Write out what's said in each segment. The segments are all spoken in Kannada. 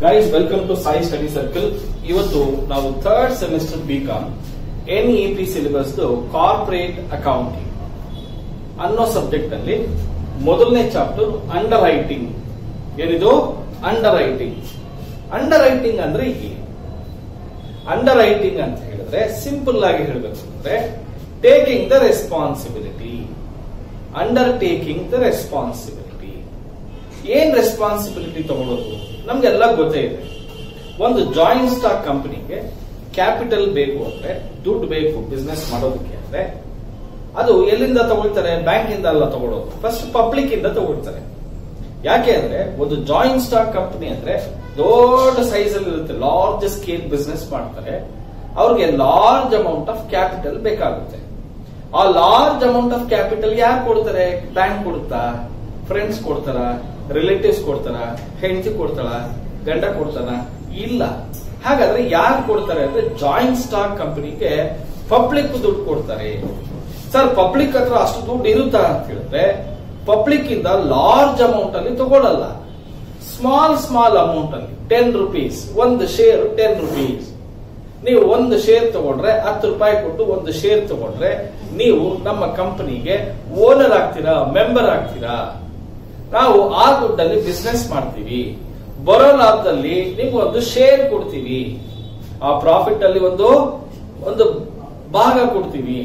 Guys welcome to Sai study circle ಇವತ್ತು ನಾವು third semester B Com N E P syllabus corporate accounting ಅನ್ನೋ ಸಬ್ಜೆಕ್ಟ್ ಅಲ್ಲಿ ಮೊದಲನೇ ಚಾಪ್ಟರ್ ಅಂಡರ್ ರೈಟಿಂಗ್ ಏನಿದು ಅಂಡರ್ ರೈಟಿಂಗ್ ಅಂಡರ್ ರೈಟಿಂಗ್ ಅಂದ್ರೆ ಏನು ಅಂಡರ್ ರೈಟಿಂಗ್ ಅಂತ ಹೇಳಿದ್ರೆ ಸಿಂಪಲ್ ಆಗಿ ಹೇಳಬೇಕು ಅಂದ್ರೆ taking the responsibility undertaking the responsibility ಏನ್ ರೆಸ್ಪಾನ್ಸಿಬಿಲಿಟಿ ತಗೊಳ್ಳೋದು ನಮ್ಗೆಲ್ಲ ಗೊತ್ತೇ ಇದೆ ಒಂದು ಜಾಯಿಂಟ್ ಸ್ಟಾಕ್ ಕಂಪನಿಗೆ ಕ್ಯಾಪಿಟಲ್ ಬೇಕು ಅಂದ್ರೆ ದುಡ್ಡು ಬೇಕು ಬಿಸ್ನೆಸ್ ಮಾಡೋದಕ್ಕೆ ಅಂದ್ರೆ ಅದು ಎಲ್ಲಿಂದ ತಗೊಳ್ತಾರೆ ಬ್ಯಾಂಕ್ ಇಂದ ಅಲ್ಲ ತಗೊಳ್ಳೋದು ಫಸ್ಟ್ ಪಬ್ಲಿಕ್ ಇಂದ ತಗೊಳ್ತಾರೆ ಯಾಕೆ ಅಂದ್ರೆ ಒಂದು ಜಾಯಿಂಟ್ ಸ್ಟಾಕ್ ಕಂಪನಿ ಅಂದ್ರೆ ದೊಡ್ಡ ಸೈಜ್ ಅಲ್ಲಿ ಇರುತ್ತೆ ಲಾರ್ಜ್ ಸ್ಕೇಲ್ ಬಿಸ್ನೆಸ್ ಮಾಡ್ತಾರೆ ಅವ್ರಿಗೆ ಲಾರ್ಜ್ ಅಮೌಂಟ್ ಆಫ್ ಕ್ಯಾಪಿಟಲ್ ಬೇಕಾಗುತ್ತೆ ಆ ಲಾರ್ಜ್ ಅಮೌಂಟ್ ಆಫ್ ಕ್ಯಾಪಿಟಲ್ ಯಾರು ಕೊಡ್ತಾರೆ ಬ್ಯಾಂಕ್ ಕೊಡುತ್ತಾ ಫ್ರೆಂಡ್ಸ್ ಕೊಡ್ತಾರ ರಿಲೇಟಿವ್ಸ್ ಕೊಡ್ತಾರ ಹೆಂಡತಿ ಕೊಡ್ತಾಳ ಗಂಡ ಕೊಡ್ತಾನ ಇಲ್ಲ ಹಾಗಾದ್ರೆ ಯಾರು ಕೊಡ್ತಾರೆ ಅಂದ್ರೆ ಜಾಯಿಂಟ್ ಸ್ಟಾಕ್ ಕಂಪನಿಗೆ ಪಬ್ಲಿಕ್ ದುಡ್ಡು ಕೊಡ್ತಾರೆ ಸರ್ ಪಬ್ಲಿಕ್ ಹತ್ರ ಅಷ್ಟು ದುಡ್ಡು ಇರುತ್ತಾ ಅಂತ ಹೇಳಿದ್ರೆ ಪಬ್ಲಿಕ್ ಇಂದ ಲಾರ್ಜ್ ಅಮೌಂಟ್ ಅಲ್ಲಿ ತಗೊಳ್ಳಲ್ಲ ಸ್ಮಾಲ್ ಸ್ಮಾಲ್ ಅಮೌಂಟ್ ಅಲ್ಲಿ ಟೆನ್ ರುಪೀಸ್ ಒಂದು ಶೇರ್ ಟೆನ್ ರುಪೀಸ್ ನೀವು ಒಂದು ಶೇರ್ ತಗೊಂಡ್ರೆ ಹತ್ತು ರೂಪಾಯಿ ಕೊಟ್ಟು ಒಂದು ಶೇರ್ ತಗೊಂಡ್ರೆ ನೀವು ನಮ್ಮ ಕಂಪನಿಗೆ ಓನರ್ ಆಗ್ತೀರಾ ಮೆಂಬರ್ ಆಗ್ತೀರಾ ನಾವು ಆ ದುಡ್ಡಲ್ಲಿ ಬಿಸ್ನೆಸ್ ಮಾಡ್ತೀವಿ ಬರೋ ಲಾಭದಲ್ಲಿ ನಿಮ್ಗೆ ಒಂದು ಶೇರ್ ಕೊಡ್ತೀವಿ ಆ ಪ್ರಾಫಿಟ್ ಅಲ್ಲಿ ಒಂದು ಒಂದು ಭಾಗ ಕೊಡ್ತೀವಿ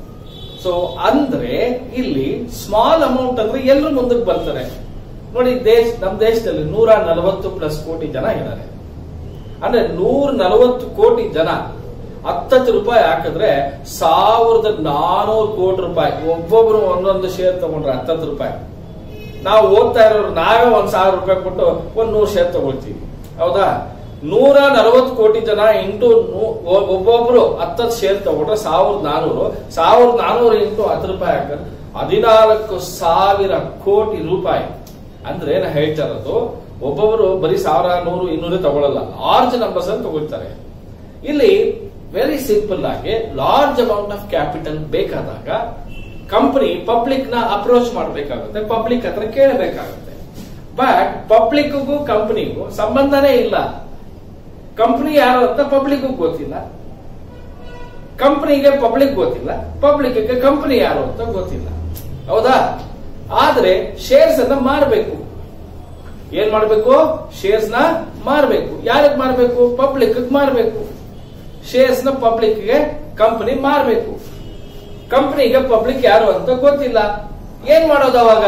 ಸೊ ಅಂದ್ರೆ ಇಲ್ಲಿ ಸ್ಮಾಲ್ ಅಮೌಂಟ್ ಅಂದ್ರೆ ಎಲ್ಲರೂ ಮುಂದಕ್ಕೆ ಬರ್ತಾರೆ ನೋಡಿ ದೇಶ ನಮ್ಮ ದೇಶದಲ್ಲಿ ನೂರ ನಲವತ್ತು ಪ್ಲಸ್ ಕೋಟಿ ಜನ ಇದ್ದಾರೆ ಅಂದ್ರೆ ನೂರ ನಲವತ್ತು ಕೋಟಿ ಜನ ಹತ್ತತ್ತು ರೂಪಾಯಿ ಹಾಕಿದ್ರೆ ಸಾವಿರದ ನಾನೂರು ಕೋಟಿ ರೂಪಾಯಿ ಒಬ್ಬೊಬ್ರು ಒಂದೊಂದು ಶೇರ್ ತಗೊಂಡ್ರೆ ಹತ್ತತ್ತು ರೂಪಾಯಿ ನಾವು ಓದ್ತಾ ಇರೋರು ನಾವೇ ಒಂದ್ ಸಾವಿರ ರೂಪಾಯಿ ಕೊಟ್ಟು ಒಂದ್ ನೂರು ಶೇರ್ ತಗೊಳ್ತೀವಿ ಹೌದಾ ನೂರ ನಲವತ್ತು ಕೋಟಿ ಜನ ಇಂಟು ಒಬ್ಬೊಬ್ರು ಹತ್ತತ್ತು ಶೇರ್ ತಗೊಂಡ್ರೆ ಸಾವಿರದ ನಾನೂರು ಸಾವಿರದ ನಾನೂರು ಇಂಟು ಹತ್ತು ರೂಪಾಯಿ ಹಾಕಿದ್ರೆ ಹದಿನಾಲ್ಕು ಸಾವಿರ ಕೋಟಿ ರೂಪಾಯಿ ಅಂದ್ರೆ ನಾ ಹೇಳ್ತಾ ಇರೋದು ಒಬ್ಬೊಬ್ರು ಬರೀ ಸಾವಿರ ನೂರು ಇನ್ನೂರೇ ತಗೊಳ್ಳಲ್ಲ ಲಾರ್ಜ್ ನಂಬರ್ಸ್ ಅಂತ ತಗೊಳ್ತಾರೆ ಇಲ್ಲಿ ವೆರಿ ಸಿಂಪಲ್ ಆಗಿ ಲಾರ್ಜ್ ಅಮೌಂಟ್ ಆಫ್ ಕ್ಯಾಪಿಟಲ್ ಬೇಕಾದಾಗ ಕಂಪನಿ ಪಬ್ಲಿಕ್ ನ ಅಪ್ರೋಚ್ ಮಾಡಬೇಕಾಗುತ್ತೆ ಪಬ್ಲಿಕ್ ಹತ್ರ ಕೇಳಬೇಕಾಗುತ್ತೆ ಬಟ್ ಪಬ್ಲಿಕ್ಗೂ ಕಂಪನಿಗೂ ಸಂಬಂಧನೇ ಇಲ್ಲ ಕಂಪನಿ ಯಾರು ಅಂತ ಪಬ್ಲಿಕ್ ಗೊತ್ತಿಲ್ಲ ಕಂಪನಿಗೆ ಪಬ್ಲಿಕ್ ಗೊತ್ತಿಲ್ಲ ಪಬ್ಲಿಕ್ಗೆ ಕಂಪನಿ ಯಾರು ಅಂತ ಗೊತ್ತಿಲ್ಲ ಹೌದಾ ಆದ್ರೆ ಶೇರ್ಸ್ ಅನ್ನ ಮಾರಬೇಕು ಏನ್ ಮಾಡಬೇಕು ಶೇರ್ಸ್ ನ ಮಾರಬೇಕು ಯಾರಿಗೆ ಮಾರಬೇಕು ಪಬ್ಲಿಕ್ ಮಾರಬೇಕು ಶೇರ್ಸ್ ನ ಪಬ್ಲಿಕ್ ಗೆ ಕಂಪನಿ ಮಾರಬೇಕು ಕಂಪನಿಗೆ ಪಬ್ಲಿಕ್ ಯಾರು ಅಂತ ಗೊತ್ತಿಲ್ಲ ಏನ್ ಮಾಡೋದು ಅವಾಗ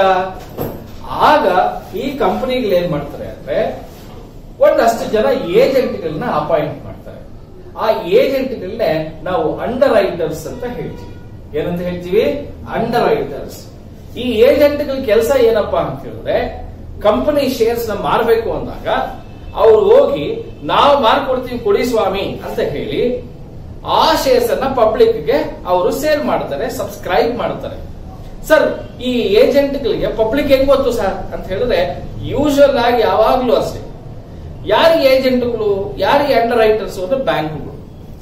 ಆಗ ಈ ಕಂಪನಿಗಳು ಏನ್ ಮಾಡ್ತಾರೆ ಅಂದ್ರೆ ಒಂದಷ್ಟು ಜನ ಏಜೆಂಟ್ಗಳನ್ನ ಅಪಾಯಿಂಟ್ ಮಾಡ್ತಾರೆ ಆ ಏಜೆಂಟ್ಗಳನ್ನೇ ನಾವು ಅಂಡರ್ ರೈಟರ್ಸ್ ಅಂತ ಹೇಳ್ತೀವಿ ಏನಂತ ಹೇಳ್ತೀವಿ ಅಂಡರ್ ರೈಟರ್ಸ್ ಈ ಏಜೆಂಟ್ಗಳ ಕೆಲಸ ಏನಪ್ಪಾ ಅಂತ ಹೇಳಿದ್ರೆ ಕಂಪನಿ ಶೇರ್ಸ್ ನ ಮಾರಬೇಕು ಅಂದಾಗ ಅವ್ರು ಹೋಗಿ ನಾವು ಮಾರ್ಕೊಡ್ತೀವಿ ಕೊಡಿ ಸ್ವಾಮಿ ಅಂತ ಹೇಳಿ ಆ ಶೇರ್ಸ್ ಅನ್ನ ಪಬ್ಲಿಕ್ ಗೆ ಅವರು ಸೇಲ್ ಮಾಡ್ತಾರೆ ಸಬ್ಸ್ಕ್ರೈಬ್ ಮಾಡ್ತಾರೆ ಸರ್ ಈ ಏಜೆಂಟ್ಗಳಿಗೆ ಪಬ್ಲಿಕ್ ಹೆಂಗ್ ಗೊತ್ತು ಸರ್ ಅಂತ ಹೇಳಿದ್ರೆ ಯೂಶುವಲ್ ಆಗಿ ಯಾವಾಗ್ಲೂ ಅಷ್ಟೇ ಯಾರಿಗೆ ಏಜೆಂಟ್ಗಳು ಯಾರಿಗೆ ಅಂಡರ್ ರೈಟರ್ಸ್ ಅಂದ್ರೆ ಬ್ಯಾಂಕ್ಗಳು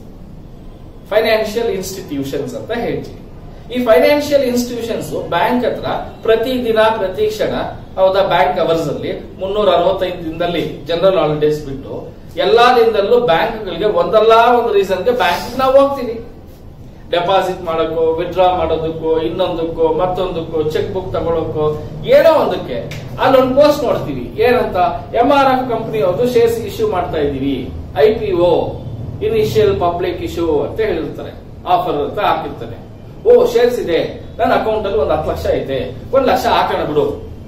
ಫೈನಾನ್ಷಿಯಲ್ ಇನ್ಸ್ಟಿಟ್ಯೂಷನ್ಸ್ ಅಂತ ಹೇಳ್ತೀವಿ ಈ ಫೈನಾನ್ಷಿಯಲ್ ಇನ್ಸ್ಟಿಟ್ಯೂಷನ್ಸ್ ಬ್ಯಾಂಕ್ ಹತ್ರ ಪ್ರತಿ ದಿನ ಪ್ರತಿ ಕ್ಷಣ ಹೌದಾ ಬ್ಯಾಂಕ್ ಅವರ್ಸ್ ಅಲ್ಲಿ ಮುನ್ನೂರ ಅರವತ್ತೈದು ದಿನದಲ್ಲಿ ಜನರಲ್ ಹಾಲಿಡೇಸ್ ಬಿಟ್ಟು ಎಲ್ಲಾ ದಿನದಲ್ಲೂ ಬ್ಯಾಂಕ್ಗಳಿಗೆ ಒಂದಲ್ಲ ಒಂದು ರೀಸನ್ಗೆ ಬ್ಯಾಂಕ್ ನಾವು ಹೋಗ್ತೀವಿ ಡೆಪಾಸಿಟ್ ಮಾಡೋಕ್ಕೋ ವಿಡ್ರಾ ಮಾಡೋದಕ್ಕೋ ಇನ್ನೊಂದಕ್ಕೋ ಮತ್ತೊಂದಕ್ಕೋ ಚೆಕ್ ಬುಕ್ ತಗೊಳಕ್ಕೋ ಏನೋ ಒಂದಕ್ಕೆ ಅಲ್ಲೊಂದು ಪೋಸ್ಟ್ ನೋಡ್ತೀವಿ ಏನಂತ ಎಂ ಆರ್ ಎಫ್ ಕಂಪನಿ ಅವ್ರದ್ದು ಶೇರ್ಸ್ ಇಶ್ಯೂ ಮಾಡ್ತಾ ಇದೀವಿ I P O initial public issue ಅಂತ ಹೇಳಿರ್ತಾರೆ ಆಫರ್ ಅಂತ ಹಾಕಿರ್ತಾರೆ ಓ ಶೇರ್ಸ್ ಇದೆ ನನ್ನ ಅಕೌಂಟ್ ಅಲ್ಲಿ ಒಂದು ಹತ್ತು ಲಕ್ಷ ಐತೆ ಒಂದ್ ಲಕ್ಷ ಹಾಕೋಣ ಬಿಡು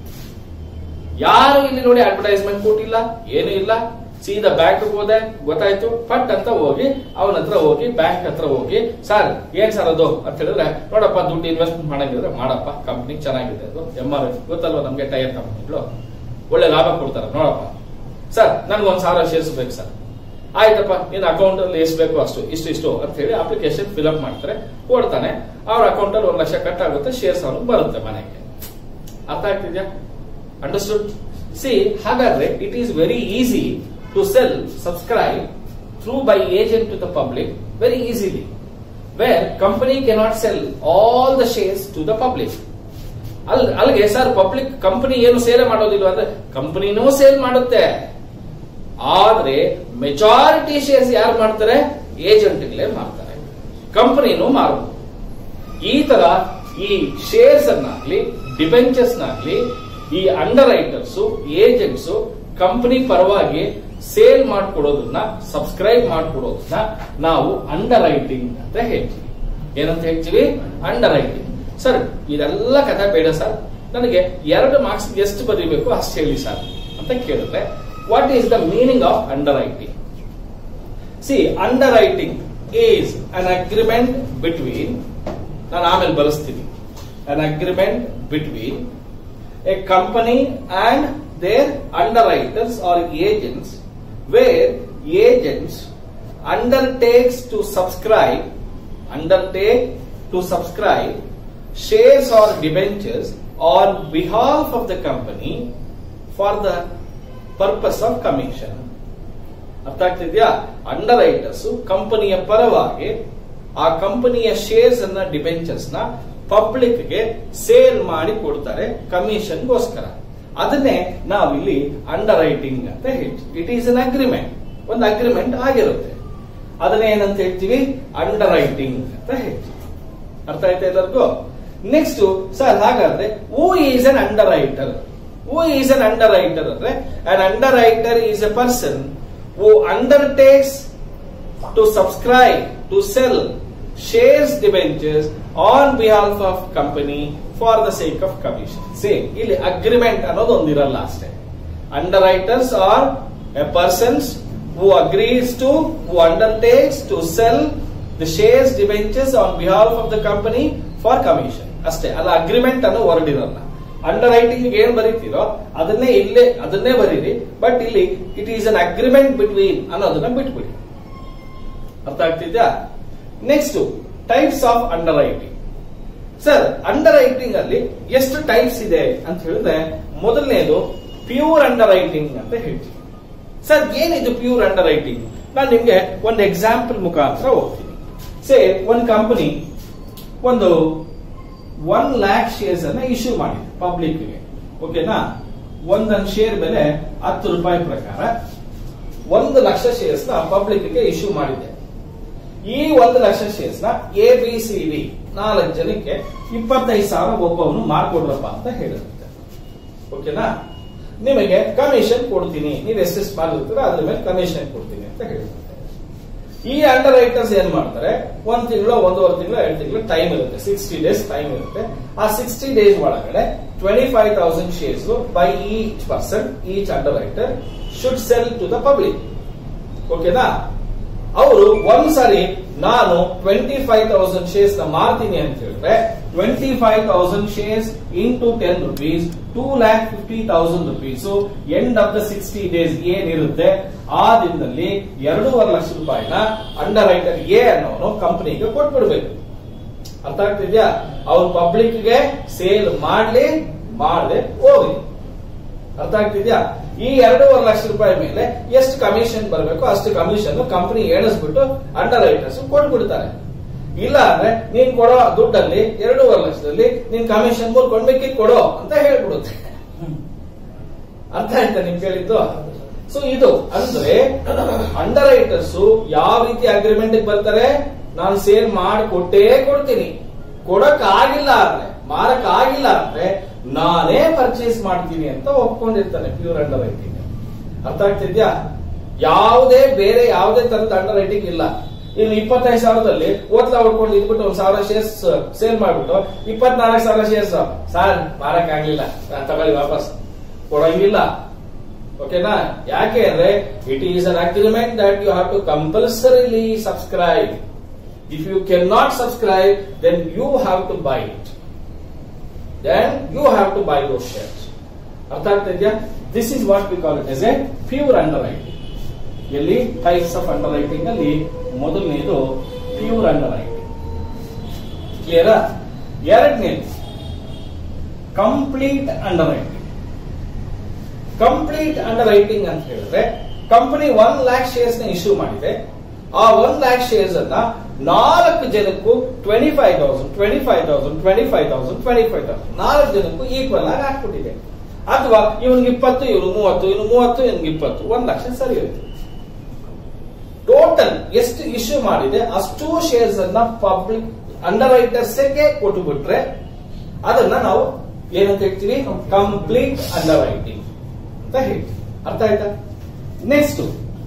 ಯಾರು ಇಲ್ಲಿ ನೋಡಿ ಅಡ್ವರ್ಟೈಸ್ಮೆಂಟ್ ಕೊಟ್ಟಿಲ್ಲ ಏನೂ ಇಲ್ಲ ಸೀದಾ ಬ್ಯಾಂಕ್ ಹೋದೆ ಗೊತ್ತಾಯ್ತು ಪಟ್ ಅಂತ ಹೋಗಿ ಅವನ ಹತ್ರ ಹೋಗಿ ಬ್ಯಾಂಕ್ ಹತ್ರ ಹೋಗಿ ಸರ್ ಏನ್ ಸರ್ ಅದು ಅಂತ ಹೇಳಿದ್ರೆ ನೋಡಪ್ಪ ದುಡ್ಡು ಇನ್ವೆಸ್ಟ್ಮೆಂಟ್ ಮಾಡಂಗಿದ್ರೆ ಮಾಡಪ್ಪ ಕಂಪ್ನಿ ಚೆನ್ನಾಗಿದೆ ಅದು ಎಂ ಆರ್ ಎಫ್ ಗೊತ್ತಲ್ವಾ ನಮ್ಗೆ ಟೈರ್ ಕಂಪ್ನಿಗಳು ಒಳ್ಳೆ ಲಾಭ ಕೊಡ್ತಾರೆ ನೋಡಪ್ಪ ಸರ್ ನನ್ಗೆ ಒಂದ್ ಸಾವಿರ ಶೇರ್ಸ್ ಬೇಕು ಸರ್ ಆಯ್ತಪ್ಪ ನಿನ್ನ ಅಕೌಂಟ್ ಅಲ್ಲಿ ಎಷ್ಟು ಬೇಕು ಅಷ್ಟು ಇಷ್ಟು ಇಷ್ಟು ಅಂತ ಹೇಳಿ ಅಪ್ಲಿಕೇಶನ್ ಫಿಲ್ ಅಪ್ ಮಾಡ್ತಾರೆ ಕೊಡ್ತಾನೆ ಅವ್ರ ಅಕೌಂಟ್ ಅಲ್ಲಿ ಒಂದ್ ಲಕ್ಷ ಕಟ್ ಆಗುತ್ತೆ ಶೇರ್ಸ್ ಅವ್ರಿಗೆ ಬರುತ್ತೆ ಮನೆಗೆ ಅರ್ಥ ಆಗ್ತಿದ್ಯಾ ಅಂಡರ್ಸ್ಟುಡ್ ಸಿ ಹಾಗಾದ್ರೆ it is very easy to sell subscribe through by agent to the public very easily where company cannot sell all the shares to the public ಅಲ್ ಅಲ್ಲಿಗೆ ಸರ್ ಪಬ್ಲಿಕ್ ಕಂಪನಿ ಏನು ಸೇಲ್ ಮಾಡೋದಿಲ್ಲ ಅಂದ್ರೆ ಕಂಪನಿನೂ ಸೇಲ್ ಮಾಡುತ್ತೆ ಆದ್ರೆ ಮೆಜಾರಿಟಿ ಶೇರ್ಸ್ ಯಾರು ಮಾಡ್ತಾರೆ ಏಜೆಂಟ್ಗಳೇ ಮಾಡ್ತಾರೆ ಕಂಪನಿನೂ ಮಾರಬಹುದು ಈ ತರ ಈ ಶೇರ್ಸ್ ಅನ್ನಾಗ್ಲಿ ಡಿಬೆಂಚರ್ಸ್ ನಾಗ್ಲಿ ಈ ಅಂಡರ್ ರೈಟರ್ಸ್ ಏಜೆಂಟ್ಸ್ ಕಂಪನಿ ಪರವಾಗಿ ಸೇಲ್ ಮಾಡ್ಕೊಡೋದನ್ನ ಸಬ್ಸ್ಕ್ರೈಬ್ ಮಾಡ್ಕೊಡೋದನ್ನ ನಾವು ಅಂಡರ್ ರೈಟಿಂಗ್ ಅಂತ ಹೇಳ್ತೀವಿ ಏನಂತ ಹೇಳ್ತೀವಿ ಅಂಡರ್ ರೈಟಿಂಗ್ ಸರ್ ಇದೆಲ್ಲ ಕಥೆ ಬೇಡ ಸರ್ ನನಗೆ ಎರಡು ಮಾರ್ಕ್ಸ್ ಎಷ್ಟು ಬರೀಬೇಕು ಅಷ್ಟು ಹೇಳಿ ಸರ್ ಅಂತ ಕೇಳಿದ್ರೆ what is the meaning of underwriting see underwriting is an agreement between ನಾನು ಆಮೇಲೆ ಬಳಸ್ತೀನಿ an agreement between a company and their underwriters are agents where agents undertakes to subscribe undertake to subscribe shares or debentures on behalf of the company for the purpose of commission. ಅರ್ಥ ಆಗ್ತಿದ್ಯಾ ಅಂಡರ್ ರೈಟರ್ಸ್ ಕಂಪನಿಯ ಪರವಾಗಿ ಆ ಕಂಪನಿಯ ಶೇರ್ಸ್ ಅನ್ನ ಡಿಬೆಂಚರ್ಸ್ ನ ಪಬ್ಲಿಕ್ ಗೆ ಸೇಲ್ ಮಾಡಿ ಕೊಡ್ತಾರೆ ಕಮಿಷನ್ಗೋಸ್ಕರ ಅದನ್ನೇ ನಾವಿಲ್ಲಿ ಅಂಡರ್ ರೈಟಿಂಗ್ ಅಂತ ಹೇಳ್ತೀವಿ ಇಟ್ ಈಸ್ ಅನ್ ಅಗ್ರಿಮೆಂಟ್ ಒಂದು ಅಗ್ರಿಮೆಂಟ್ ಆಗಿರುತ್ತೆ ಅದನ್ನೇ ಏನಂತ ಹೇಳ್ತೀವಿ ಅಂಡರ್ ರೈಟಿಂಗ್ ಅಂತ ಹೇಳ್ತೀವಿ ಅರ್ಥ ಆಯ್ತಾ ಎಲ್ಲರಿಗೂ ನೆಕ್ಸ್ಟ್ ಸರ್ ಹಾಗಾದ್ರೆ who is an underwriter who is an underwriter ಅಂದ್ರೆ an underwriter is a person who undertakes to subscribe to sell shares debentures on behalf of company for the sake of commission same ಇಲ್ಲಿ ಅಗ್ರಿಮೆಂಟ್ ಅನ್ನೋದು ಒಂದಿರಲ್ಲ ಅಷ್ಟೇ underwriters are a persons who agrees to who undertakes to sell the shares debentures on behalf of the company for commission ಅಷ್ಟೇ ಅಲ್ಲ ಅಗ್ರಿಮೆಂಟ್ ಅನ್ನೋ ವರ್ಡ್ ಇರಲ್ಲ ಅಂಡರ್ ರೈಟಿಂಗ್ ಏನ್ ಬರೀತೀರೋ ಅದನ್ನೇ ಇಲ್ಲೇ ಅದನ್ನೇ ಬರೀರಿ ಬಟ್ ಇಲ್ಲಿ it is an agreement between ಅನ್ನೋದನ್ನ ಬಿಟ್ಬಿಡಿ ಅರ್ಥ ಆಗ್ತಿದ್ಯಾ next types of underwriting sir underwriting ಅಲ್ಲಿ ಎಷ್ಟು ಟೈಪ್ಸ್ ಇದೆ ಅಂತ ಹೇಳಿದ್ರೆ ಮೊದಲನೇದು ಪ್ಯೂರ್ ಅಂಡರ್ ರೈಟಿಂಗ್ ಅಂತ ಹೇಳ್ತೀವಿ ಸರ್ ಏನಿದು ಪ್ಯೂರ್ ಅಂಡರ್ ರೈಟಿಂಗ್ ನಾನು ನಿಮ್ಗೆ ಒಂದು ಎಕ್ಸಾಂಪಲ್ ಮುಖಾಂತರ ಹೋಗ್ತೀನಿ ಸೇ ಒಂದು ಕಂಪನಿ ಒಂದು ಒನ್ ಲ್ಯಾಕ್ ಶೇರ್ಸ್ ಅನ್ನ ಇಶ್ಯೂ ಮಾಡಿದೆ ಪಬ್ಲಿಕ್ ಗೆ ಓಕೆನಾ ಒಂದೊಂದು ಶೇರ್ ಬೆಲೆ ಹತ್ತು ರೂಪಾಯಿ ಪ್ರಕಾರ ಒಂದು ಲಕ್ಷ ಶೇರ್ಸ್ ನ ಪಬ್ಲಿಕ್ ಗೆ ಇಶ್ಯೂ ಮಾಡಿದೆ ಈ ಒಂದು ಲಕ್ಷ ಶೇರ್ಸ್ ನ ಎ ಬಿ ಸಿ ಡಿ ನಾಲ್ಕು ಜನಕ್ಕೆ ಇಪ್ಪತ್ತೈದು ಸಾವಿರ ಒಬ್ಬವನು ಮಾಡ್ಕೊಡ್ರಪ್ಪ ಅಂತ ಹೇಳಿರುತ್ತೆ ಓಕೆನಾ ನಿಮಗೆ ಕಮಿಷನ್ ಕೊಡ್ತೀನಿ ನೀವು ಎಷ್ಟೆಷ್ಟು ಮಾಡಿರ್ತೀರ ಅದ್ರ ಮೇಲೆ ಕಮಿಷನ್ ಕೊಡ್ತೀನಿ ಅಂತ ಹೇಳಿರುತ್ತೆ ಈ ಅಂಡರ್ ರೈಟರ್ಸ್ ಏನ್ ಮಾಡ್ತಾರೆ ಒಂದ್ ತಿಂಗಳು ಒಂದೂವರೆ ತಿಂಗಳು ಎರಡು ತಿಂಗಳು ಟೈಮ್ ಇರುತ್ತೆ ಸಿಕ್ಸ್ಟಿ ಡೇಸ್ ಟೈಮ್ ಇರುತ್ತೆ ಆ ಸಿಕ್ಸ್ಟಿ ಡೇಸ್ ಒಳಗಡೆ twenty five thousand shares by each person each underwriter should sell to the public ಓಕೆನಾ ಅವರು ಒಂದ್ಸರಿ ನಾನು ಟ್ವೆಂಟಿ ಫೈವ್ ತೌಸಂಡ್ ಶೇರ್ಸ್ ನ ಮಾರ್ತೀನಿ ಅಂತ ಹೇಳಿದ್ರೆ twenty five thousand shares into ten rupees two lakh fifty thousand rupees end of the sixty days ಏನಿರುತ್ತೆ ಆ ದಿನದಲ್ಲಿ ಎರಡೂವರೆ ಲಕ್ಷ ರೂಪಾಯಿನ ಅಂಡರ್ ರೈಟರ್ ಎ ಅನ್ನೋನು ಕಂಪನಿಗೆ ಕೊಟ್ಬಿಡ್ಬೇಕು ಅರ್ಥ ಆಗ್ತಿದ್ಯಾ ಅವ್ರು ಪಬ್ಲಿಕ್ ಗೆ ಸೇಲ್ ಮಾಡ್ಲಿ ಮಾಡದೆ ಹೋಗ್ಲಿ ಅರ್ಥ ಆಗ್ತಿದ್ಯಾ ಈ ಎರಡೂವರೆ ಲಕ್ಷ ರೂಪಾಯಿ ಮೇಲೆ ಎಷ್ಟು ಕಮಿಷನ್ ಬರಬೇಕು ಅಷ್ಟು ಕಮಿಷನ್ ಕಂಪನಿ ಎಣಿಸ್ಬಿಟ್ಟು ಅಂಡರ್ ರೈಟರ್ಸ್ ಕೊಟ್ಬಿಡ್ತಾರೆ ಇಲ್ಲ ಅಂದ್ರೆ ನೀನ್ ಕೊಡೋ ದುಡ್ಡಲ್ಲಿ ಎರಡೂವರೆ ಲಕ್ಷದಲ್ಲಿ ನೀನ್ ಕಮಿಷನ್ ಮೂರ್ ಕೊಂಡ್ಬೇಕಿದ್ ಕೊಡೋ ಅಂತ ಹೇಳ್ಬಿಡುತ್ತೆ ಅರ್ಥ ಆಯ್ತಾ ನಿಮ್ ಕೇಳಿದ್ದು ಸೊ ಇದು ಅಂದ್ರೆ ಅಂಡರ್ ರೈಟರ್ಸ್ ಯಾವ ರೀತಿ ಅಗ್ರಿಮೆಂಟ್ ಬರ್ತಾರೆ ನಾನು ಸೇಲ್ ಮಾಡಿ ಕೊಟ್ಟೇ ಕೊಡ್ತೀನಿ ಕೊಡಕ್ ಆಗಿಲ್ಲ ಅಂದ್ರೆ ಮಾರಕ್ ಆಗಿಲ್ಲ ಅಂದ್ರೆ ನಾನೇ ಪರ್ಚೇಸ್ ಮಾಡ್ತೀನಿ ಅಂತ ಒಪ್ಕೊಂಡಿರ್ತಾನೆ ಪ್ಯೂರ್ ಅಂಡರ್ ರೈಟಿಂಗ್ ಅರ್ಥ ಆಗ್ತಿದ್ಯಾ ಯಾವುದೇ ಬೇರೆ ಯಾವುದೇ ತರದ ಅಂಡರ್ ರೈಟಿಂಗ್ ಇಲ್ಲ ಇಲ್ಲಿ ಇಪ್ಪತ್ತೈದು ಸಾವಿರದಲ್ಲಿ ಓತ್ಲಾ ಹೊಡ್ಕೊಂಡು ಇದ್ಬಿಟ್ಟು ಒಂದ್ ಸಾವಿರ ಶೇರ್ಸ್ ಸೇಲ್ ಮಾಡ್ಬಿಟ್ಟು ಇಪ್ಪತ್ನಾಲ್ಕು ಸಾವಿರ ಶೇರ್ಸ್ ಸಾರ್ ಮಾರಕ್ ಆಗ್ಲಿಲ್ಲ ನಾನ್ ತಗೊಳ್ಳಿ ವಾಪಸ್ ಕೊಡಂಗಿಲ್ಲ ಓಕೆನಾ ಯಾಕೆ ಅಂದ್ರೆ it is an agreement that you have to compulsorily subscribe if you can not subscribe then you have to buy it then you have to buy those shares ಅರ್ಥ ಆಗ್ತಾ ಇದೆಯಾ this is what we call it as a pure underwriting ಎಲ್ಲಿ ಟೈಪ್ಸ್ ಆಫ್ ಅಂಡರ್ ರೈಟಿಂಗ್ ಅಲ್ಲಿ ಮೊದಲನೇದು ಪ್ಯೂರ್ ಅಂಡರ್ ರೈಟಿಂಗ್ ಕ್ಲಿಯರಾ ಎರಡನೇದು complete underwriting complete underwriting ಅಂತ ಹೇಳಿದ್ರೆ ಕಂಪನಿ ಒನ್ ಲ್ಯಾಕ್ ಶೇರ್ಸ್ ನ ಇಶ್ಯೂ ಮಾಡಿದೆ ಆ ಒನ್ ಲ್ಯಾಕ್ ಶೇರ್ಸ್ ಅನ್ನ ನಾಲ್ಕು ಜನಕ್ಕೂ twenty five thousand twenty five thousand twenty five thousand twenty five thousand ನಾಲ್ಕು ಜನಕ್ಕೂ ಈಕ್ವಲ್ ಆಗಿ ಹಾಕ್ಬಿಟ್ಟಿದೆ ಅಥವಾ ಇವನ್ಗೆ ಇಪ್ಪತ್ತು ಇವನು ಮೂವತ್ತು ಇವನು ಮೂವತ್ತು ಇವನ್ಗೆ ಇಪ್ಪತ್ತು ಒಂದ್ ಲಕ್ಷ ಸರಿ ಹೋಯ್ತು ಟೋಟಲ್ ಎಷ್ಟು ಇಶ್ಯೂ ಮಾಡಿದೆ ಅಷ್ಟು ಶೇರ್ಸ್ ಅನ್ನ ಪಬ್ಲಿಕ್ ಅಂಡರ್ ರೈಟರ್ಸ್ಗೆ ಕೊಟ್ಟು ಬಿಟ್ರೆ ಅದನ್ನ ನಾವು ಏನಂತ ಹೇಳ್ತೀವಿ ಕಂಪ್ಲೀಟ್ ಅಂಡರ್ ರೈಟಿಂಗ್ ಅಂತ ಹೇಳ್ತೀವಿ ಅರ್ಥ ಆಯ್ತಾ next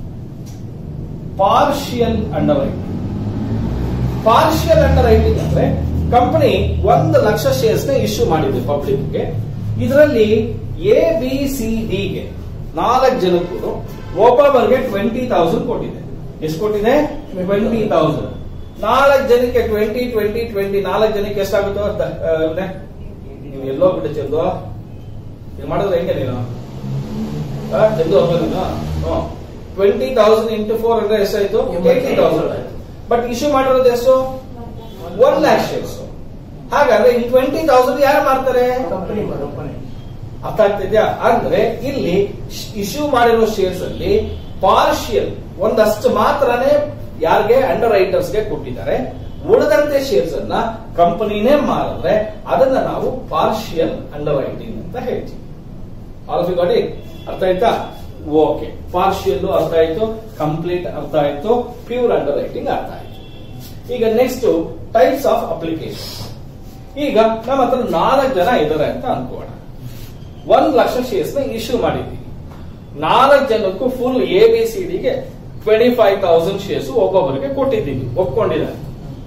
partial underwriting partial underwriting ಅಂದ್ರೆ ಕಂಪನಿ ಒಂದು ಲಕ್ಷ ಶೇರ್ಸ್ ನ ಇಶ್ಯೂ ಮಾಡಿದೆ ಪಬ್ಲಿಕ್ ಗೆ ಇದರಲ್ಲಿ ಎ ಬಿ ಸಿ ಡಿ ಗೆ ನಾಲ್ಕು ಜನಕ್ಕೂ ಒಬ್ಬೊಬ್ಬರಿಗೆ ಟ್ವೆಂಟಿ ತೌಸಂಡ್ ಕೊಟ್ಟಿದೆ ಎಷ್ಟು ಕೊಟ್ಟಿದೆ ಟ್ವೆಂಟಿ ತೌಸಂಡ್ ನಾಲ್ಕು ಜನಕ್ಕೆ ಟ್ವೆಂಟಿ ಟ್ವೆಂಟಿ ಟ್ವೆಂಟಿ ನಾಲ್ಕು ಜನಕ್ಕೆ ಎಷ್ಟಾಗುತ್ತೋ ದ- ಆ, ಇವ್ನೆ? ನೀವು ಎಲ್ಲೋ ಬಿಟ್ಟು ಚಂದು ನೀವು ಮಾಡಿದ್ರೆ ಹೆಂಗೆ ನೀನು ಆ, ಚಂದು ಹೋಗ್ಬೋದು ನೀನು ಟ್ವೆಂಟಿ ತೌಸಂಡ್ ಇಂಟು ಫೋರ್ ಅಂದ್ರೆ ಎಷ್ಟಾಯ್ತು ಏಯ್ಟಿ ತೌಸಂಡ್ ಆಯ್ತು ಬಟ್ ಇಶ್ಯೂ ಮಾಡಿರೋದು ಎಷ್ಟು ಒನ್ ಲ್ಯಾಕ್ ಶೇರ್ಸ್ ಹಾಗಾದ್ರೆ ಈ ಟ್ವೆಂಟಿ ತೌಸಂಡ್ ಯಾರು ಮಾಡ್ತಾರೆ ಕಂಪನಿ ಕಂಪನಿ ಅರ್ಥ ಆಗ್ತಿದ್ಯಾ ಅಂದ್ರೆ ಇಲ್ಲಿ ಇಶ್ಯೂ ಮಾಡಿರೋ ಶೇರ್ಸ್ ಅಲ್ಲಿ ಪಾರ್ಷಿಯಲ್ ಒಂದಷ್ಟು ಮಾತ್ರನೇ ಯಾರಿಗೆ ಅಂಡರ್ ರೈಟರ್ಸ್ ಗೆ ಕೊಟ್ಟಿದ್ದಾರೆ ಉಳಿದಂತೆ ಶೇರ್ಸ್ ಅನ್ನ ಕಂಪನಿನೇ ಮಾರಿದ್ರೆ ಅದನ್ನ ನಾವು ಪಾರ್ಷಿಯಲ್ ಅಂಡರ್ ರೈಟಿಂಗ್ ಅಂತ ಹೇಳ್ತೀವಿ ಆಲ್ ಗಾಟ್ ಇಟ್ ಅರ್ಥ ಆಯ್ತಾ ಓಕೆ ಪಾರ್ಷಿಯಲ್ ಅರ್ಥ ಆಯ್ತು ಕಂಪ್ಲೀಟ್ ಅರ್ಥ ಆಯ್ತು ಪ್ಯೂರ್ ಅಂಡರ್ ರೈಟಿಂಗ್ ಅರ್ಥ ಆಯ್ತು ಈಗ ನೆಕ್ಸ್ಟ್ ಟೈಪ್ಸ್ ಆಫ್ ಅಪ್ಲಿಕೇಶನ್ ಈಗ ನಮ್ಮ ಹತ್ರ ನಾಲ್ಕು ಜನ ಇದ್ದಾರೆ ಅಂತ ಅನ್ಕೋಣ ಒಂದ್ ಲಕ್ಷ ಶೇರ್ಸ್ ನ ಇಶ್ಯೂ ಮಾಡಿದ್ದೀವಿ ನಾಲ್ಕು ಜನಕ್ಕೂ ಫುಲ್ ಎ ಬಿ ಸಿ ಡಿಗೆ ಟ್ವೆಂಟಿ ಫೈವ್ ತೌಸಂಡ್ ಶೇರ್ಸ್ ಒಬ್ಬೊಬ್ಬರಿಗೆ ಕೊಟ್ಟಿದ್ದೀವಿ ಒಪ್ಕೊಂಡಿದ್ದಾರೆ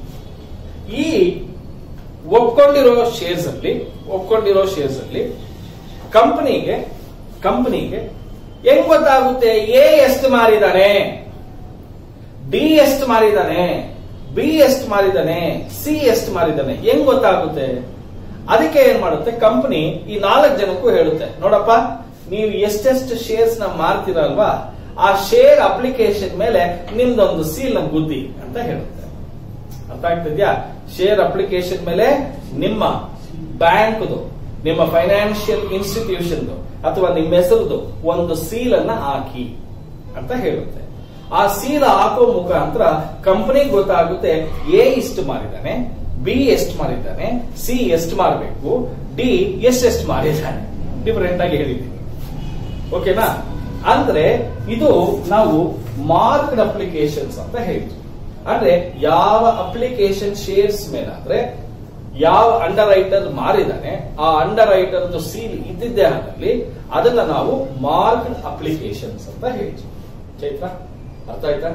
ಈ ಒಪ್ಕೊಂಡಿರೋ ಶೇರ್ಸ್ ಅಲ್ಲಿ ಒಪ್ಕೊಂಡಿರೋ ಶೇರ್ಸ್ ಅಲ್ಲಿ ಕಂಪನಿಗೆ ಕಂಪನಿಗೆ ಹೆಂಗ್ ಗೊತ್ತಾಗುತ್ತೆ ಎ ಎಷ್ಟು ಮಾರಿದಾನೆ ಡಿ ಎಷ್ಟು ಮಾರಿದಾನೆ ಬಿ ಎಷ್ಟು ಮಾರಿದಾನೆ ಸಿ ಎಷ್ಟು ಮಾರಿದಾನೆ ಹೆಂಗ್ ಗೊತ್ತಾಗುತ್ತೆ ಅದಕ್ಕೆ ಏನ್ ಮಾಡುತ್ತೆ ಕಂಪನಿ ಈ ನಾಲ್ಕು ಜನಕ್ಕೂ ಹೇಳುತ್ತೆ ನೋಡಪ್ಪ ನೀವು ಎಷ್ಟೆಷ್ಟು ಶೇರ್ಸ್ ನ ಮಾರ್ತೀರಲ್ವಾ ಆ ಶೇರ್ ಅಪ್ಲಿಕೇಶನ್ ಮೇಲೆ ನಿಮ್ದೊಂದು ಸೀಲ್ ನ ಗುದ್ದಿ ಅಂತ ಹೇಳುತ್ತೆ ಅರ್ಥ ಆಗ್ತಿದ್ಯಾ ಶೇರ್ ಅಪ್ಲಿಕೇಶನ್ ಮೇಲೆ ನಿಮ್ಮ ಬ್ಯಾಂಕ್ದು ನಿಮ್ಮ ಫೈನಾನ್ಷಿಯಲ್ ಇನ್ಸ್ಟಿಟ್ಯೂಷನ್ ಅಥವಾ ನಿಮ್ಮ ಹೆಸರುದು ಒಂದು ಸೀಲ್ ಅನ್ನ ಹಾಕಿ ಅಂತ ಹೇಳುತ್ತೆ ಆ ಸೀಲ್ ಹಾಕೋ ಮುಖಾಂತರ ಕಂಪನಿ ಗೊತ್ತಾಗುತ್ತೆ ಎ ಇಷ್ಟು ಮಾರಿದ್ದಾನೆ ಬಿ ಎಷ್ಟು ಮಾರಿದ್ದಾನೆ ಸಿ ಎಷ್ಟು ಮಾರಬೇಕು ಡಿ ಎಷ್ಟೆಷ್ಟು ಮಾರಿದ್ದಾನೆ ಡಿಫರೆಂಟ್ ಆಗಿ ಹೇಳಿದ್ದೀನಿ ಓಕೆನಾ ಅಂದ್ರೆ ಇದು ನಾವು ಮಾರ್ಕ್ಡ್ ಅಪ್ಲಿಕೇಶನ್ಸ್ ಅಂತ ಹೇಳ್ತೀವಿ ಅಂದ್ರೆ ಯಾವ ಅಪ್ಲಿಕೇಶನ್ ಶೇರ್ಸ್ ಮೇಲಾದ್ರೆ ಯಾವ ಅಂಡರ್ ರೈಟರ್ ಮಾರಿದಾನೆ ಆ ಅಂಡರ್ ರೈಟರ್ ಸೀಲ್ ಇದ್ದಿದ್ದೇ ಆಗಲಿ ಅದನ್ನ ನಾವು ಮಾರ್ಕ್ಡ್ ಅಪ್ಲಿಕೇಶನ್ಸ್ ಅಂತ ಹೇಳ್ತೀವಿ ಚೈತ್ರ ಅರ್ಥ ಆಯ್ತಾ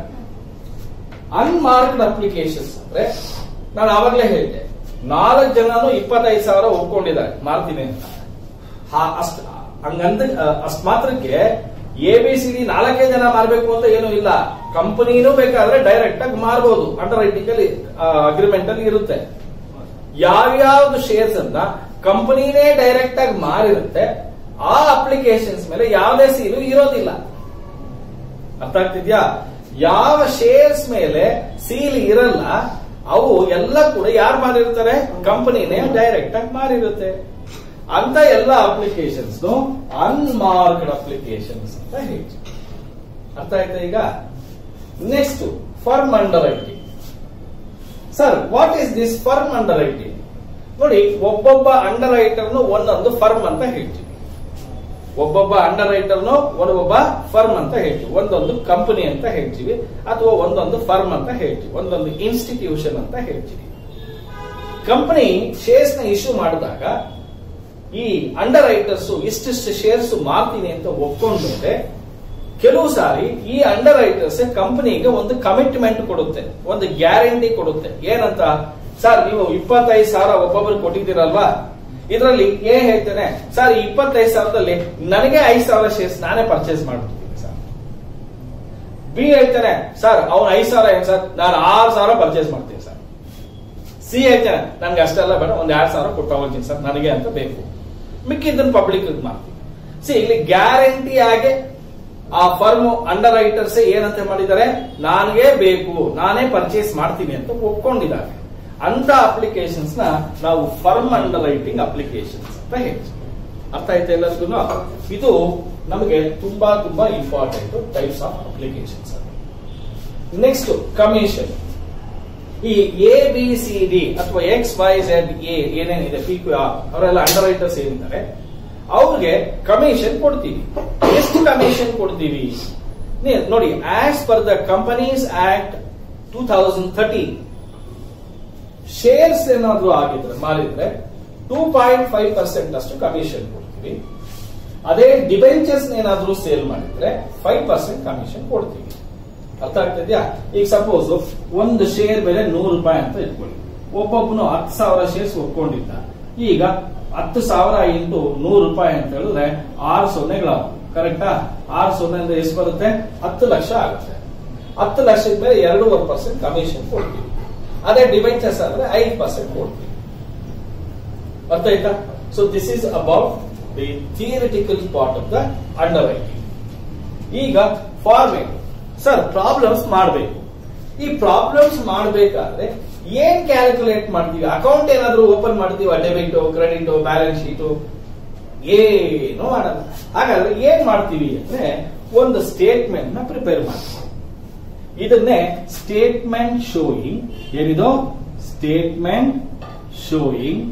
ಅನ್ಮಾರ್ಕ್ಡ್ ಅಪ್ಲಿಕೇಶನ್ಸ್ ಅಂದ್ರೆ ನಾನು ಆವಾಗಲೇ ಹೇಳಿದೆ ನಾಲ್ಕು ಜನನು ಇಪ್ಪತ್ತೈದು ಸಾವಿರ ಒಪ್ಕೊಂಡಿದ್ದಾರೆ ಮಾರ್ತೀನಿ ಅಂತ ಹಾ- ಅಷ್ಟ್ ಹಂಗಂದ ಅಷ್ಟ್ ಮಾತ್ರಕ್ಕೆ ಎ ಬಿ ಸಿ ಡಿ ನಾಲ್ಕೇ ಜನ ಮಾರ್ಬೇಕು ಅಂತ ಏನೂ ಇಲ್ಲ ಕಂಪನಿನೂ ಬೇಕಾದ್ರೆ ಡೈರೆಕ್ಟ್ ಆಗಿ ಮಾರ್ಬೋದು ಅಂಡರ್ ರೈಟಿಂಗ್ ಅಲ್ಲಿ ಅಗ್ರಿಮೆಂಟ್ ಅಲ್ಲಿ ಇರುತ್ತೆ ಯಾವ್ಯಾವ್ದು ಶೇರ್ಸ್ ಅನ್ನ ಕಂಪನಿನೇ ಡೈರೆಕ್ಟ್ ಆಗಿ ಮಾರಿರುತ್ತೆ ಆ ಅಪ್ಲಿಕೇಶನ್ಸ್ ಮೇಲೆ ಯಾವುದೇ ಸೀಲು ಇರೋದಿಲ್ಲ ಅರ್ಥ ಆಗ್ತಿದ್ಯಾ ಯಾವ ಶೇರ್ಸ್ ಮೇಲೆ ಸೀಲ್ ಇರಲ್ಲ ಅವು ಎಲ್ಲ ಕೂಡ ಯಾರು ಮಾರಿರ್ತಾರೆ ಕಂಪನಿನೇ ಡೈರೆಕ್ಟ್ ಆಗಿ ಮಾರಿರುತ್ತೆ ಅಂತ ಎಲ್ಲ ಅಪ್ಲಿಕೇಶನ್ಸ್ ಅನ್ಮಾರ್ಕ್ಡ್ ಅಪ್ಲಿಕೇಶನ್ಸ್ ಅಂತ ಹೇಳ್ತೀವಿ ಅರ್ಥ ಆಯ್ತಾ ಈಗ next firm underwriting sir what is this firm underwriting ನೋಡಿ ಒಬ್ಬೊಬ್ಬ ಅಂಡರ್ ರೈಟರ್ನು ಒಂದೊಂದು ಫರ್ಮ್ ಅಂತ ಹೇಳ್ತೀವಿ ಒಬ್ಬೊಬ್ಬ ಅಂಡರ್ ರೈಟರ್ನು ಒಬ್ಬೊಬ್ಬ ಫರ್ಮ್ ಅಂತ ಹೇಳ್ತೀವಿ ಒಂದೊಂದು ಕಂಪನಿ ಅಂತ ಹೇಳ್ತೀವಿ ಅಥವಾ ಒಂದೊಂದು ಫರ್ಮ್ ಅಂತ ಹೇಳ್ತೀವಿ ಒಂದೊಂದು ಇನ್ಸ್ಟಿಟ್ಯೂಷನ್ ಅಂತ ಹೇಳ್ತೀವಿ ಕಂಪನಿ ಶೇರ್ಸ್ ನ ಇಶ್ಯೂ ಮಾಡಿದಾಗ ಈ ಅಂಡರ್ ರೈಟರ್ಸ್ ಇಷ್ಟಿಷ್ಟು ಶೇರ್ಸ್ ಮಾರ್ತೀನಿ ಅಂತ ಒಪ್ಕೊಂಡ್ಮೇಲೆ ಕೆಲವು ಸಾರಿ ಈ ಅಂಡರ್ ರೈಟರ್ಸ್ ಕಂಪನಿಗೆ ಒಂದು ಕಮಿಟ್ಮೆಂಟ್ ಕೊಡುತ್ತೆ ಒಂದು ಗ್ಯಾರಂಟಿ ಕೊಡುತ್ತೆ ಏನಂತ ಸರ್ ನೀವು ಇಪ್ಪತ್ತೈದು ಸಾವಿರ ಒಬ್ಬೊಬ್ಬರು ಕೊಟ್ಟಿದ್ದೀರಲ್ವಾ ಇದರಲ್ಲಿ ಏನ್ ಹೇಳ್ತೇನೆ ಸರ್ ಈ ಇಪ್ಪತ್ತೈದು ಸಾವಿರದಲ್ಲಿ ನನಗೆ ಐದು ಸಾವಿರ ಶೇರ್ಸ್ ನಾನೇ ಪರ್ಚೇಸ್ ಮಾಡ್ಬಿಡ್ತೀನಿ ಸರ್ ಬಿ ಹೇಳ್ತಾನೆ ಸರ್ ಅವ್ನು ಐದು ಸಾವಿರ ಏನ್ ಸರ್ ನಾನು ಆರು ಸಾವಿರ ಪರ್ಚೇಸ್ ಮಾಡ್ತೀನಿ ಸರ್ ಸಿ ಹೇಳ್ತಾನೆ ನನ್ಗೆ ಅಷ್ಟೆಲ್ಲ ಬೇಡ ಒಂದ್ ಎರಡ್ ಸಾವಿರ ಕೊಟ್ಟು ಹೋಗ್ತೀನಿ ಸರ್ ನನಗೆ ಅಂತ ಬೇಕು ಮಿಕ್ಕಿದ್ದನ್ನ ಪಬ್ಲಿಕ್ ಮಾಡ್ತೀನಿ ಸಿ ಇಲ್ಲಿ ಗ್ಯಾರಂಟಿ ಆಗಿ ಆ ಫರ್ಮ್ ಅಂಡರ್ ರೈಟರ್ಸ್ ಏನಂತ ಮಾಡಿದ್ದಾರೆ ನನಗೆ ಬೇಕು ನಾನೇ ಪರ್ಚೇಸ್ ಮಾಡ್ತೀನಿ ಅಂತ ಒಪ್ಕೊಂಡಿದ್ದಾರೆ ಅಂತ ಅಪ್ಲಿಕೇಶನ್ಸ್ ನ ನಾವು ಫರ್ಮ್ ಅಂಡರ್ ರೈಟಿಂಗ್ ಅಪ್ಲಿಕೇಶನ್ಸ್ ಅಂತ ಹೇಳ್ತೀವಿ ಅರ್ಥ ಆಯ್ತಾ ಎಲ್ಲರಿಗೂ ಇದು ನಮಗೆ ತುಂಬಾ ತುಂಬಾ important types of applications next commission ಈ ಎ ಬಿ ಸಿ ಡಿ ಅಥವಾ ಎಕ್ಸ್ ವೈ ಝೆಡ್ ಎ ಏನೇನಿದೆ ಪಿ ಕ್ಯೂ ಆರ್ ಅವರೆಲ್ಲ ಅಂಡರ್ ರೈಟರ್ಸ್ ಏನಿದ್ದಾರೆ ಅವ್ರಿಗೆ ಕಮಿಷನ್ ಕೊಡ್ತೀವಿ ಎಷ್ಟು ಕಮಿಷನ್ ಕೊಡ್ತೀವಿ ನೀ- ನೋಡಿ as per the companies act two thousand thirteen shares ಏನಾದ್ರೂ ಆಗಿದ್ರೆ ಮಾರಿದ್ರೆ ಟೂ ಪಾಯಿಂಟ್ ಫೈವ್ ಪರ್ಸೆಂಟ್ ಅಷ್ಟು ಕಮಿಷನ್ ಕೊಡ್ತೀವಿ ಅದೇ ಡಿಬೆಂಚರ್ಸ್ ಏನಾದ್ರೂ ಸೇಲ್ ಮಾಡಿದ್ರೆ ಫೈವ್ ಪರ್ಸೆಂಟ್ ಕಮಿಷನ್ ಕೊಡ್ತೀವಿ ಅರ್ಥ ಆಗ್ತಿದ್ಯಾ ಈಗ ಸಪೋಸ್ ಒಂದು ಶೇರ್ ಬೆಲೆ ನೂರು ರೂಪಾಯಿ ಅಂತ ಇಟ್ಕೊಳ್ಳಿ ಒಬ್ಬೊಬ್ಬನು ಹತ್ತು ಸಾವಿರ ಶೇರ್ಸ್ ಒಪ್ಕೊಂಡಿದ್ದ ಈಗ ಹತ್ತು ಸಾವಿರ ಇಂಟು ನೂರು ರೂಪಾಯಿ ಅಂತ ಹೇಳಿದ್ರೆ ಆರು ಸೊನ್ನೆಗಳ ಕರೆಕ್ಟಾ ಆರು ಸೊನ್ನೆ ಅಂದ್ರೆ ಎಷ್ಟು ಬರುತ್ತೆ ಹತ್ತು ಲಕ್ಷ ಆಗುತ್ತೆ ಹತ್ತು ಲಕ್ಷದ ಮೇಲೆ ಎರಡೂವರೆ ಪರ್ಸೆಂಟ್ ಕಮಿಷನ್ ಕೊಡ್ತೀವಿ ಅದೇ ಡಿಬೆಂಚರ್ಸ್ ಆದ್ರೆ ಐದು ಪರ್ಸೆಂಟ್ ಕೊಡ್ತೀವಿ ಅರ್ಥ ಆಯ್ತಾ so this is about the theoretical part of the underwriting ಈಗ ಫಾರ್ಮೇಟ್ ಸರ್ ಪ್ರಾಬ್ಲಮ್ಸ್ ಮಾಡಬೇಕು ಈ ಪ್ರಾಬ್ಲಮ್ಸ್ ಮಾಡಬೇಕಾದ್ರೆ ಏನ್ ಕ್ಯಾಲ್ಕುಲೇಟ್ ಮಾಡ್ತೀವಿ ಅಕೌಂಟ್ ಏನಾದ್ರೂ ಓಪನ್ ಮಾಡ್ತೀವಿ ಡೆಬಿಟ್ ಕ್ರೆಡಿಟ್ ಬ್ಯಾಲೆನ್ಸ್ ಶೀಟು ಏನು ಮಾಡಲ್ಲ ಹಾಗಾದ್ರೆ ಏನ್ ಮಾಡ್ತೀವಿ ಅಂದ್ರೆ ಒಂದು ಸ್ಟೇಟ್ಮೆಂಟ್ ನ ಪ್ರಿಪೇರ್ ಮಾಡ್ತೀವಿ ಇದನ್ನೇ ಸ್ಟೇಟ್ಮೆಂಟ್ ಶೋಯಿಂಗ್ ಏನಿದು statement showing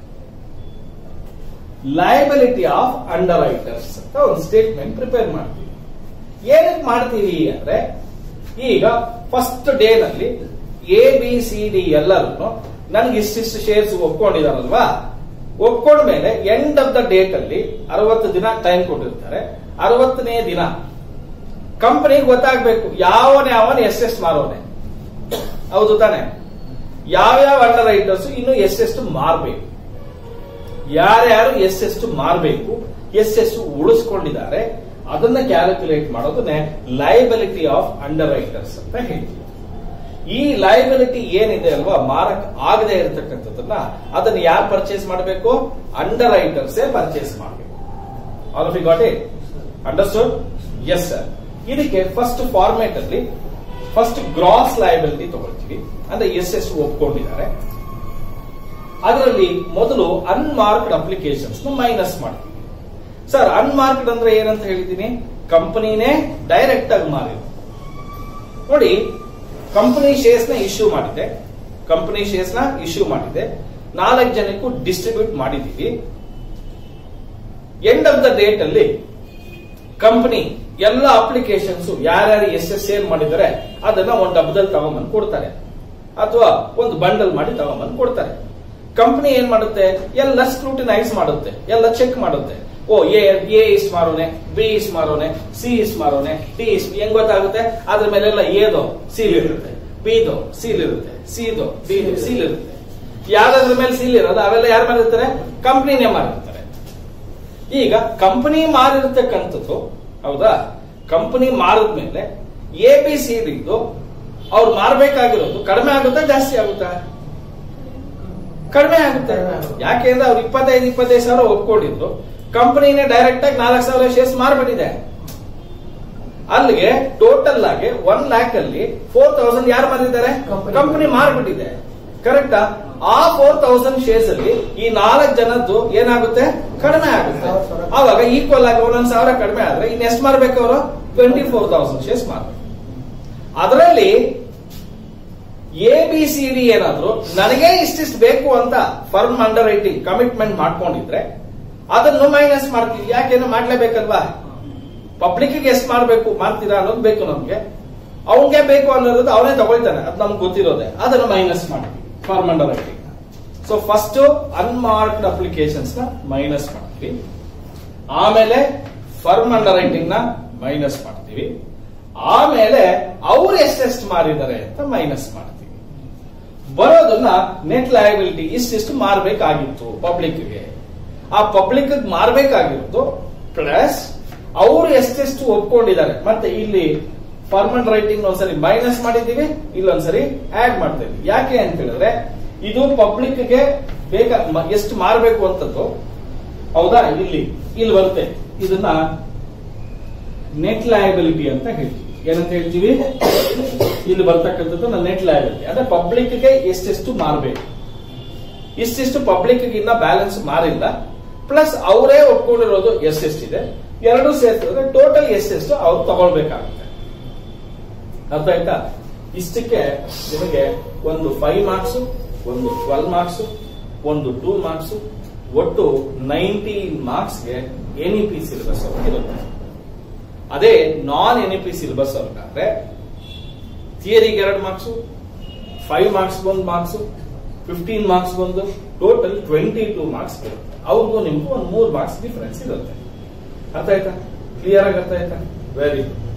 liability of underwriters ಅಂತ ಒಂದು ಸ್ಟೇಟ್ಮೆಂಟ್ ಪ್ರಿಪೇರ್ ಮಾಡ್ತೀವಿ ಏನಕ್ಕೆ ಮಾಡ್ತೀವಿ ಅಂದ್ರೆ ಈಗ ಫಸ್ಟ್ ಡೇ ನಲ್ಲಿ ಎ ಬಿ ಸಿ ಡಿ ಎಲ್ಲರೂ ನನ್ಗೆ ಇಷ್ಟಿಷ್ಟು ಶೇರ್ಸ್ ಒಪ್ಕೊಂಡಿದಾರಲ್ವಾ ಒಪ್ಕೊಂಡ್ಮೇಲೆ ಎಂಡ್ ಆಫ್ ದ ಡೇಟ್ ಅಲ್ಲಿ ಅರವತ್ತು ದಿನ ಟೈಮ್ ಕೊಟ್ಟಿರ್ತಾರೆ ಅರವತ್ತನೇ ದಿನ ಕಂಪನಿಗೆ ಗೊತ್ತಾಗ್ಬೇಕು ಯಾವನೇ ಅವನ್ ಎಷ್ಟೆಷ್ಟು ಮಾರೋನೆ ಹೌದು ತಾನೆ ಯಾವ್ಯಾವ ಅಂಡರ್ ರೈಟರ್ಸ್ ಇನ್ನು ಎಷ್ಟೆಷ್ಟು ಮಾರ್ಬೇಕು ಯಾರ್ಯಾರು ಎಷ್ಟೆಷ್ಟು ಮಾರಬೇಕು ಎಷ್ಟೆಷ್ಟು ಉಳಿಸ್ಕೊಂಡಿದ್ದಾರೆ ಅದನ್ನ ಕ್ಯಾಲ್ಕುಲೇಟ್ ಮಾಡೋದನ್ನೇ ಲಯಬಿಲಿಟಿ ಆಫ್ ಅಂಡರ್ ರೈಟರ್ಸ್ ಅಂತ ಹೇಳ್ತೀವಿ ಈ ಲಯಬಿಲಿಟಿ ಏನಿದೆ ಅಲ್ವಾ ಮಾರಕ್ ಆಗದೆ ಇರತಕ್ಕಂಥದ್ದನ್ನ ಅದನ್ನ ಯಾರು ಪರ್ಚೇಸ್ ಮಾಡಬೇಕು ಅಂಡರ್ ರೈಟರ್ಸೇ ಪರ್ಚೇಸ್ ಮಾಡಬೇಕು all of you got it understood yes sir ಇದಕ್ಕೆ ಫಸ್ಟ್ ಫಾರ್ಮೇಟ್ ಅಲ್ಲಿ ಫಸ್ಟ್ ಗ್ರಾಸ್ ಲಯಬಿಲಿಟಿ ತಗೊಳ್ತೀವಿ ಅಂದ್ರೆ ಎಷ್ಟೆಷ್ಟು ಒಪ್ಕೊಂಡಿದ್ದಾರೆ ಅದರಲ್ಲಿ ಮೊದಲು ಅನ್ಮಾರ್ಕ್ಡ್ ಅಪ್ಲಿಕೇಶನ್ಸ್ ಮೈನಸ್ ಮಾಡ್ತೀವಿ ಸರ್ ಅನ್ಮಾರ್ಕ್ಡ್ ಅಂದ್ರೆ ಏನಂತ ಹೇಳಿದ್ದೀನಿ ಕಂಪನಿನೇ ಡೈರೆಕ್ಟ್ ಆಗಿ ಮಾರಿದ್ರು ನೋಡಿ ಕಂಪನಿ ಶೇರ್ಸ್ ನ ಇಶ್ಯೂ ಮಾಡಿದೆ ಕಂಪನಿ ಶೇರ್ಸ್ ನ ಇಶ್ಯೂ ಮಾಡಿದೆ ನಾಲ್ಕು ಜನಕ್ಕೂ ಡಿಸ್ಟ್ರಿಬ್ಯೂಟ್ ಮಾಡಿದೀವಿ ಎಂಡ್ ಆಫ್ ದ ಡೇಟ್ ಅಲ್ಲಿ ಕಂಪನಿ ಎಲ್ಲ ಅಪ್ಲಿಕೇಶನ್ಸ್ ಯಾರ್ಯಾರು ಎಷ್ಟೆಷ್ಟು ಸೇಲ್ ಮಾಡಿದ್ದಾರೆ ಅದನ್ನ ಒಂದು ಡಬ್ಬದಲ್ಲಿ ತಗೊಂಬಂದು ಕೊಡ್ತಾರೆ ಅಥವಾ ಒಂದು ಬಂಡಲ್ ಮಾಡಿ ತಗೊಂಬಂದು ಕೊಡ್ತಾರೆ ಕಂಪನಿ ಏನ್ ಮಾಡುತ್ತೆ ಎಲ್ಲ ಸ್ಕ್ರೂಟಿನೈಸ್ ಮಾಡುತ್ತೆ ಎಲ್ಲ ಚೆಕ್ ಮಾಡುತ್ತೆ ಓ ಎ ಎ ಇಸ್ ಮಾರೋನೆ ಬಿ ಇಸ್ ಮಾರೋನೆ ಸಿ ಇಸ್ ಮಾರೋನೆ ಡಿ ಇಸ್ ಹೆಂಗ್ ಗೊತ್ತಾಗುತ್ತೆ ಅದ್ರ ಮೇಲೆಲ್ಲ ಎದು ಸೀಲ್ ಇರುತ್ತೆ ಬಿದು ಸೀಲ್ ಇರುತ್ತೆ ಸಿದು ಡಿ ಸೀಲ್ ಇರುತ್ತೆ ಯಾವ್ದಾದ್ರ ಮೇಲೆ ಸೀಲ್ ಇರೋದು ಅವೆಲ್ಲ ಯಾರು ಮಾಡಿರ್ತಾರೆ ಕಂಪನಿನೇ ಮಾರಿರ್ತಾರೆ ಈಗ ಕಂಪನಿ ಮಾರಿರ್ತಕ್ಕಂಥದ್ದು ಹೌದಾ ಕಂಪನಿ ಮಾರಿದ್ಮೇಲೆ ಎ ಬಿ ಸಿ ಡಿದು ಅವ್ರು ಮಾರ್ಬೇಕಾಗಿರೋದು ಕಡಿಮೆ ಆಗುತ್ತಾ ಜಾಸ್ತಿ ಆಗುತ್ತಾ ಕಡಿಮೆ ಆಗುತ್ತೆ ಯಾಕೆಂದ್ರೆ ಅವ್ರು ಇಪ್ಪತ್ತೈದು ಇಪ್ಪತ್ತೈದು ಸಾವಿರ ಒಪ್ಕೊಂಡಿದ್ರು ಕಂಪನಿನೇ ಡೈರೆಕ್ಟ್ ಆಗಿ ನಾಲ್ಕು ಸಾವಿರ ಶೇರ್ಸ್ ಮಾರ್ಬಿಟ್ಟಿದೆ ಅಲ್ಲಿಗೆ ಟೋಟಲ್ ಆಗಿ ಒನ್ ಲ್ಯಾಕ್ ಅಲ್ಲಿ ಫೋರ್ ತೌಸಂಡ್ ಯಾರು ಮಾರಿದ್ದಾರೆ Company. ಕಂಪನಿ ಮಾರ್ಬಿಟ್ಟಿದೆ ಕರೆಕ್ಟಾ ಆ ಫೋರ್ ತೌಸಂಡ್ ಶೇರ್ಸ್ ಅಲ್ಲಿ ಈ ನಾಲ್ಕು ಜನದ್ದು ಏನಾಗುತ್ತೆ ಕಡಿಮೆ ಆಗುತ್ತೆ ಸಾವಿರ ಸಾವಿರ. ಆವಾಗ ಈಕ್ವಲ್ ಆಗಿ ಒಂದೊಂದು ಸಾವಿರ ಕಡಿಮೆ ಆದ್ರೆ ಇನ್ ಎಷ್ಟು ಮಾರ್ಬೇಕು ಅವರು ಟ್ವೆಂಟಿ ಫೋರ್ ತೌಸಂಡ್ ಶೇರ್ಸ್ ಮಾರ್ಬೇಕು ಅದರಲ್ಲಿ ಎ ಬಿ ಸಿ ಡಿ ಏನಾದ್ರು ನನಗೆ ಇಷ್ಟಿಷ್ಟು ಬೇಕು ಅಂತ ಫರ್ಮ್ ಅಂಡರ್ ರೈಟಿಂಗ್ ಕಮಿಟ್ಮೆಂಟ್ ಮಾಡ್ಕೊಂಡಿದ್ರೆ ಅದನ್ನು ಮೈನಸ್ ಮಾಡ್ತೀವಿ ಯಾಕೆಂದ್ರೆ ಮಾಡ್ಲೇಬೇಕಲ್ವಾ ಪಬ್ಲಿಕ್ ಎಷ್ಟು ಮಾಡ್ಬೇಕು ಮಾಡ್ತೀರಾ ಅನ್ನೋದು ಬೇಕು ನಮ್ಗೆ ಅವನ್ಗೆ ಬೇಕು ಅನ್ನೋದು ಅವನೇ ತಗೊಳ್ತಾನೆ ಅದು ನಮ್ಗೆ ಗೊತ್ತಿರೋದೆ ಅದನ್ನು ಮೈನಸ್ ಮಾಡ್ತೀವಿ firm underwriting so first unmarked applications ನ ಮೈನಸ್ ಮಾಡ್ತೀವಿ ಆಮೇಲೆ ಫರ್ಮ್ ಅಂಡರ್ ರೈಟಿಂಗ್ ನ ಮೈನಸ್ ಮಾಡ್ತೀವಿ ಆಮೇಲೆ ಅವ್ರು ಎಷ್ಟೆಷ್ಟು ಮಾರಿದ್ದಾರೆ ಅಂತ ಮೈನಸ್ ಮಾಡ್ತೀವಿ ಬರೋದನ್ನ ನೆಟ್ ಲಯಬಿಲಿಟಿ ಇಷ್ಟಿಷ್ಟು ಮಾರ್ಬೇಕಾಗಿತ್ತು ಪಬ್ಲಿಕ್ಗೆ ಆ ಪಬ್ಲಿಕ್ ಮಾರ್ಬೇಕಾಗಿರೋದು ಪ್ಲಸ್ ಅವರು ಎಷ್ಟೆಷ್ಟು ಒಪ್ಕೊಂಡಿದ್ದಾರೆ ಮತ್ತೆ ಇಲ್ಲಿ ಫಾರ್ಮಲ್ ರೈಟಿಂಗ್ ಒಂದ್ಸರಿ ಮೈನಸ್ ಮಾಡಿದ್ದೀವಿ ಇಲ್ಲೊಂದ್ಸರಿ ಆಡ್ ಮಾಡ್ತೇವೆ ಯಾಕೆ ಅಂತ ಹೇಳಿದ್ರೆ ಇದು ಪಬ್ಲಿಕ್ಗೆ ಬೇಕ ಮ- ಎಷ್ಟು ಮಾರಬೇಕು ಅಂತದ್ದು ಹೌದಾ ಇಲ್ಲಿ ಇಲ್ಲಿ ಬರುತ್ತೆ ಇದನ್ನ ನೆಟ್ ಲಯಬಿಲಿಟಿ ಅಂತ ಹೇಳ್ತೀವಿ ಏನಂತ ಹೇಳ್ತೀವಿ ಇಲ್ಲಿ ಬರ್ತಕ್ಕಂಥದ್ದು ನೆಟ್ ಲಯಬಿಲಿಟಿ ಅಂದ್ರೆ ಪಬ್ಲಿಕ್ಗೆ ಎಷ್ಟೆಷ್ಟು ಮಾರಬೇಕು ಇಷ್ಟಿಷ್ಟು ಪಬ್ಲಿಕ್ ಇನ್ನ ಬ್ಯಾಲೆನ್ಸ್ ಮಾರಿಲ್ಲ ಪ್ಲಸ್ ಅವರೇ ಒಪ್ಕೊಂಡಿರೋದು ಎಷ್ಟೆಷ್ಟಿದೆ ಎರಡು ಸೇರಿಸಿದ್ರೆ ಟೋಟಲ್ ಎಷ್ಟೆಷ್ಟು ಅವ್ರು ತಗೊಳ್ಬೇಕಾಗುತ್ತೆ ಅರ್ಥ ಆಯ್ತಾ ಇಷ್ಟಕ್ಕೆ ನಿಮಗೆ ಒಂದು ಫೈವ್ ಮಾರ್ಕ್ಸ್ ಒಂದು ಟ್ವೆಲ್ ಮಾರ್ಕ್ಸ್ ಒಂದು ಟೂ ಮಾರ್ಕ್ಸ್ ಒಟ್ಟು ನೈಂಟಿ ಮಾರ್ಕ್ಸ್ಗೆ ಎನ್ ಇ ಪಿ ಸಿಲೆಬಸ್ ಇರುತ್ತೆ ಅದೇ non N E P syllabus ಅವ್ರಿಗಾದ್ರೆ ಥಿಯರಿಗೆ ಎರಡು ಮಾರ್ಕ್ಸು ಫೈವ್ ಮಾರ್ಕ್ಸ್ ಒಂದು ಮಾರ್ಕ್ಸ್ ಫಿಫ್ಟೀನ್ ಮಾರ್ಕ್ಸ್ ಒಂದು ಟೋಟಲ್ ಟ್ವೆಂಟಿ ಟೂ ಮಾರ್ಕ್ಸ್ ಬರುತ್ತೆ ಅವ್ರಿಗೂ ನಿಮ್ಗೂ ಒಂದು ಮೂರು ಮಾರ್ಕ್ಸ್ ಡಿಫರೆನ್ಸ್ ಇರುತ್ತೆ ಅರ್ಥ ಆಯ್ತಾ ಕ್ಲಿಯರ್ ಆಗಿ ಅರ್ಥ ಆಯ್ತಾ ವೆರಿ ಗುಡ್